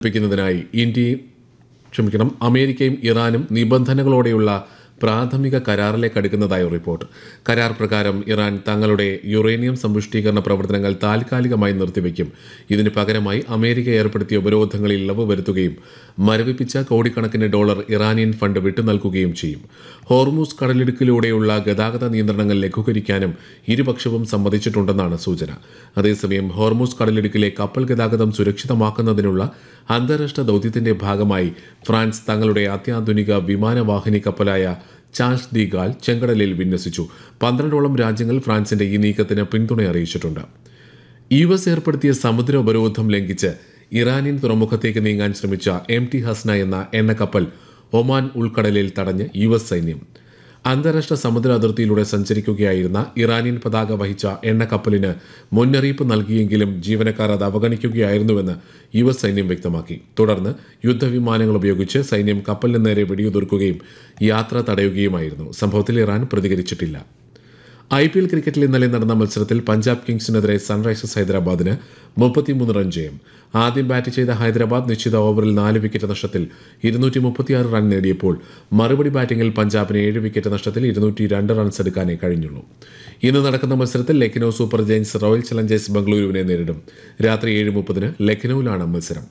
പ്പിക്കുന്നതിനായി ഇന്ത്യയും ക്ഷമിക്കണം അമേരിക്കയും ഇറാനും നിബന്ധനകളോടെയുള്ള പ്രാഥമിക കരാറിലേക്ക് അടുക്കുന്നതായി റിപ്പോർട്ട് കരാർ പ്രകാരം ഇറാൻ തങ്ങളുടെ യുറേനിയം സമ്പുഷ്ടീകരണ പ്രവർത്തനങ്ങൾ താൽക്കാലികമായി നിർത്തിവെക്കും ഇതിന് പകരമായി അമേരിക്ക ഏർപ്പെടുത്തിയ ഉപരോധങ്ങളിൽ ഇളവ് വരുത്തുകയും മരവിപ്പിച്ച കോടിക്കണക്കിന് ഡോളർ ഇറാനിയൻ ഫണ്ട് വിട്ടു നൽകുകയും ചെയ്യും ഹോർമൂസ് കടലിടുക്കിലൂടെയുള്ള ഗതാഗത നിയന്ത്രണങ്ങൾ ലഘൂകരിക്കാനും ഇരുപക്ഷവും സമ്മതിച്ചിട്ടുണ്ടെന്നാണ് സൂചന അതേസമയം ഹോർമൂസ് കടലിടുക്കിലെ കപ്പൽ ഗതാഗതം സുരക്ഷിതമാക്കുന്നതിനുള്ള അന്താരാഷ്ട്ര ദൌത്യത്തിന്റെ ഭാഗമായി ഫ്രാൻസ് തങ്ങളുടെ അത്യാധുനിക വിമാനവാഹിനി കപ്പലായ ചാൾസ് ഡി ഗാൾ ചെങ്കടലിൽ വിന്യസിച്ചു പന്ത്രണ്ടോളം രാജ്യങ്ങൾ ഫ്രാൻസിന്റെ ഈ നീക്കത്തിന് പിന്തുണ അറിയിച്ചിട്ടുണ്ട് യു എസ് ഏർപ്പെടുത്തിയ സമുദ്ര ഉപരോധം ലംഘിച്ച് ഇറാനിയൻ തുറമുഖത്തേക്ക് നീങ്ങാൻ ശ്രമിച്ച എം ടി ഹസ്ന എന്ന എണ്ണക്കപ്പൽ ഒമാൻ ഉൾക്കടലിൽ തടഞ്ഞ് യു എസ് സൈന്യം അന്താരാഷ്ട്ര സമുദ്ര അതിർത്തിയിലൂടെ സഞ്ചരിക്കുകയായിരുന്ന ഇറാനിയൻ പതാക വഹിച്ച എണ്ണക്കപ്പലിന് മുന്നറിയിപ്പ് നൽകിയെങ്കിലും ജീവനക്കാർ അത് അവഗണിക്കുകയായിരുന്നുവെന്ന് യു എസ് സൈന്യം വ്യക്തമാക്കി തുടർന്ന് യുദ്ധവിമാനങ്ങൾ ഉപയോഗിച്ച് സൈന്യം കപ്പലിന് നേരെ വെടിയുതിർക്കുകയും യാത്ര തടയുകയുമായിരുന്നു സംഭവത്തിൽ ഇറാൻ പ്രതികരിച്ചിട്ടില്ല ഐ പി എൽ ക്രിക്കറ്റിൽ ഇന്നലെ നടന്ന മത്സരത്തിൽ പഞ്ചാബ് കിങ്സിനെതിരെ സൺറൈസേഴ്സ് ഹൈദരാബാദിന് മുപ്പത്തിമൂന്ന് റൺ ജയം ആദ്യം ബാറ്റ് ചെയ്ത ഹൈദരാബാദ് നിശ്ചിത ഓവറിൽ നാല് വിക്കറ്റ് നഷ്ടത്തിൽ ഇരുന്നൂറ്റി മുപ്പത്തിയാറ് റൺ നേടിയപ്പോൾ മറുപടി ബാറ്റിംഗിൽ പഞ്ചാബിന് ഏഴ് വിക്കറ്റ് നഷ്ടത്തിൽ ഇരുന്നൂറ്റി രണ്ട് റൺസ് എടുക്കാനേ കഴിഞ്ഞുള്ളൂ ഇന്ന് നടക്കുന്ന മത്സരത്തിൽ Lucknow super giants royal challengers ബംഗളൂരുവിനെ നേരിടും രാത്രി ഏഴ് മുപ്പതിന് ലക്നൌവിലാണ് മത്സരം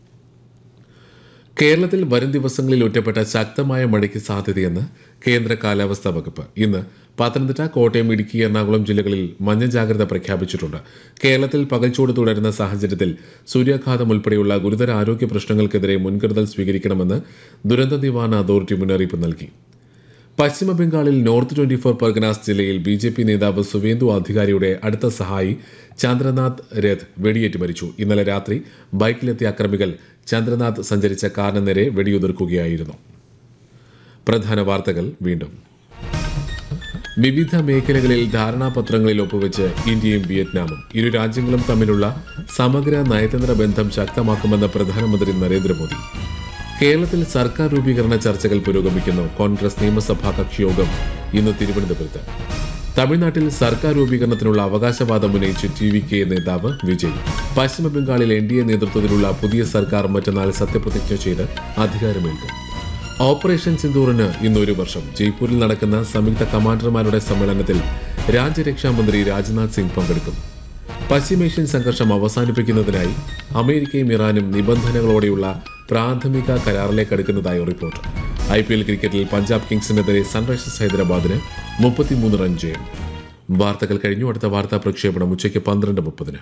കേരളത്തിൽ വരും ദിവസങ്ങളിൽ ഒറ്റപ്പെട്ട ശക്തമായ മഴയ്ക്ക് സാധ്യതയെന്ന് കേന്ദ്ര കാലാവസ്ഥാ വകുപ്പ് ഇന്ന് പത്തനംതിട്ട കോട്ടയം ഇടുക്കി എറണാകുളം ജില്ലകളിൽ മഞ്ഞ ജാഗ്രത പ്രഖ്യാപിച്ചിട്ടുണ്ട് കേരളത്തിൽ പകൽച്ചൂട് തുടരുന്ന സാഹചര്യത്തിൽ സൂര്യാഘാതം ഉൾപ്പെടെയുള്ള ഗുരുതര ആരോഗ്യ പ്രശ്നങ്ങൾക്കെതിരെ മുൻകരുതൽ സ്വീകരിക്കണമെന്ന് ദുരന്ത നിവാരണ അതോറിറ്റി മുന്നറിയിപ്പ് നൽകി പശ്ചിമ ബംഗാളിൽ നോർത്ത് ട്വന്റി ഫോർ പർഗനാസ് ജില്ലയിൽ ബി ജെ പി നേതാവ് സുവേന്ദു അധികാരിയുടെ അടുത്ത സഹായി ചന്ദ്രനാഥ് രഥ് വെടിയേറ്റ് മരിച്ചു ഇന്നലെ രാത്രി ബൈക്കിലെത്തിയ അക്രമികൾ ചന്ദ്രനാഥ് സഞ്ചരിച്ച കാറിന് നേരെ വെടിയുതിർക്കുകയായിരുന്നു പ്രധാന വാർത്തകൾ വീണ്ടും വിവിധ മേഖലകളിൽ ധാരണാപത്രങ്ങളിൽ ഒപ്പുവെച്ച് ഇന്ത്യയും വിയറ്റ്നാമും ഇരു രാജ്യങ്ങളും തമ്മിലുള്ള സമഗ്ര നയതന്ത്ര ബന്ധം ശക്തമാക്കുമെന്ന് പ്രധാനമന്ത്രി നരേന്ദ്രമോദി കേരളത്തിൽ സർക്കാർ രൂപീകരണ ചർച്ചകൾ പുരോഗമിക്കുന്നു കോൺഗ്രസ് നിയമസഭാ കക്ഷിയോഗം ഇന്ന് തിരുവനന്തപുരത്ത് തമിഴ്നാട്ടിൽ സർക്കാർ രൂപീകരണത്തിനുള്ള അവകാശവാദം ഉന്നയിച്ച് ടി വി കെ നേതാവ് വിജയ് പശ്ചിമബംഗാളിൽ എൻ ഡി എ നേതൃത്വത്തിലുള്ള പുതിയ സർക്കാർ മറ്റന്നാൾ സത്യപ്രതിജ്ഞ ചെയ്ത് അധികാരമേൽക്കും ഓപ്പറേഷൻ സിന്ദൂറിന് ഇന്ന് ഒരു വർഷം ജയ്പൂരിൽ നടക്കുന്ന സംയുക്ത കമാൻഡർമാരുടെ സമ്മേളനത്തിൽ രാജ്യരക്ഷാ മന്ത്രി രാജ്നാഥ് സിംഗ് പങ്കെടുക്കും പശ്ചിമേഷ്യൻ സംഘർഷം അവസാനിപ്പിക്കുന്നതിനായി അമേരിക്കയും ഇറാനും നിബന്ധനകളോടെയുള്ള പ്രാഥമിക കരാറിലേക്ക് അടുക്കുന്നതായി റിപ്പോർട്ട് ഐ പി എൽ ക്രിക്കറ്റിൽ പഞ്ചാബ് കിങ്സിനെതിരെ സൺറൈസേഴ്സ് ഹൈദരാബാദിന് മുപ്പത്തിമൂന്ന് റൺ ജയം വാർത്തകൾ കഴിഞ്ഞു അടുത്ത വാർത്താ പ്രക്ഷേപണം ഉച്ചയ്ക്ക് പന്ത്രണ്ട് മുപ്പതിന്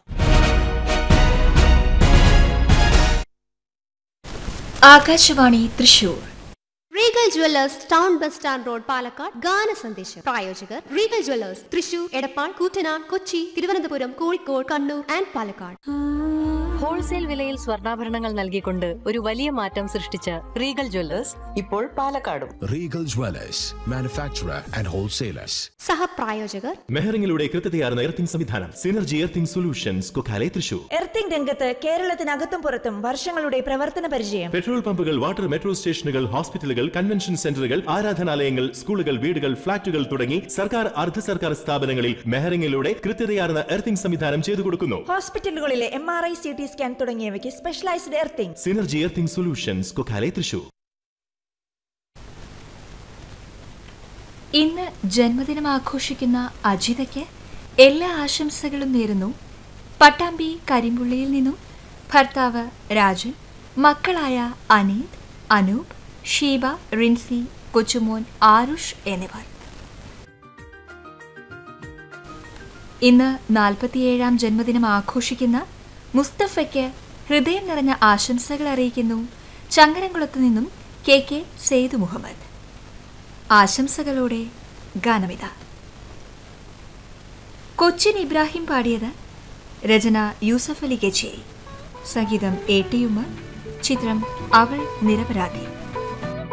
Akashvani Thrissur Regal jewellers town bus stand road Palakkad ഗാന സന്ദേശം പ്രായോജകർ Regal jewellers Thrissur Edappal Koottanad Kochi Thiruvananthapuram Kozhikode Kannur and Palakkad wholesale വിലയിൽ സ്വർണ്ണാഭരണങ്ങൾ നൽകിക്കൊണ്ട് ഒരു വലിയ മാറ്റം സൃഷ്ടിച്ച റീഗൽ ജ്വല്ലേഴ്സ് ഇപ്പോൾ പാലക്കാടും Regal Dwellers, manufacturer and wholesalers. സഹപ്രായോജകർ മെഹറിംഗിലൂടെ കൃത്യതയാർന്ന എർത്തിംഗ് സംവിധാനം synergy earthing solutions Kokkalai Thrissur earthing രംഗത്ത് കേരളത്തിനകത്തും പുറത്തും വർഷങ്ങളുടെ പ്രവർത്തന പരിചയം പെട്രോൾ പമ്പുകൾ വാട്ടർ മെട്രോ സ്റ്റേഷനുകൾ ഹോസ്പിറ്റലുകൾ കൺവെൻഷൻ സെന്ററുകൾ ആരാധനാലയങ്ങൾ സ്കൂളുകൾ വീടുകൾ ഫ്ളാറ്റുകൾ തുടങ്ങി സർക്കാർ അർദ്ധ സർക്കാർ സ്ഥാപനങ്ങളിൽ മെഹറിംഗിലൂടെ കൃത്യതയാർന്ന എർത്തിംഗ് സംവിധാനം ചെയ്തു കൊടുക്കുന്നു ഹോസ്പിറ്റലുകളിലെ M R I C T scan തുടങ്ങിയവയ്ക്ക് specialised earthing synergy earthing solutions Kokkalai Thrissur ഇന്ന് ജന്മദിനം ആഘോഷിക്കുന്ന അജിതയ്ക്ക് എല്ലാ ആശംസകളും നേരുന്നു പട്ടാമ്പി കരിമ്പുള്ളിയിൽ നിന്നും ഭർത്താവ് രാജൻ മക്കളായ അനീത് അനൂപ് ഷീബ റിൻസി കൊച്ചുമോൻ ആരുഷ് എന്നിവർ ഇന്ന് നാൽപ്പത്തിയേഴാം ജന്മദിനം ആഘോഷിക്കുന്ന മുസ്തഫയ്ക്ക് ഹൃദയം നിറഞ്ഞ ആശംസകൾ അറിയിക്കുന്നു ചങ്ങരംകുളത്തു നിന്നും കെ കെ സെയ്ദ് മുഹമ്മദ് ആശംസകളോടെ ഗാനമിത കൊച്ചിൻ ഇബ്രാഹിം പാടിയത് രചന യൂസഫ് അലി കെച്ചേരി സംഗീതം എ ടി ഉമ്മർ ചിത്രം അവൾ നിരപരാധി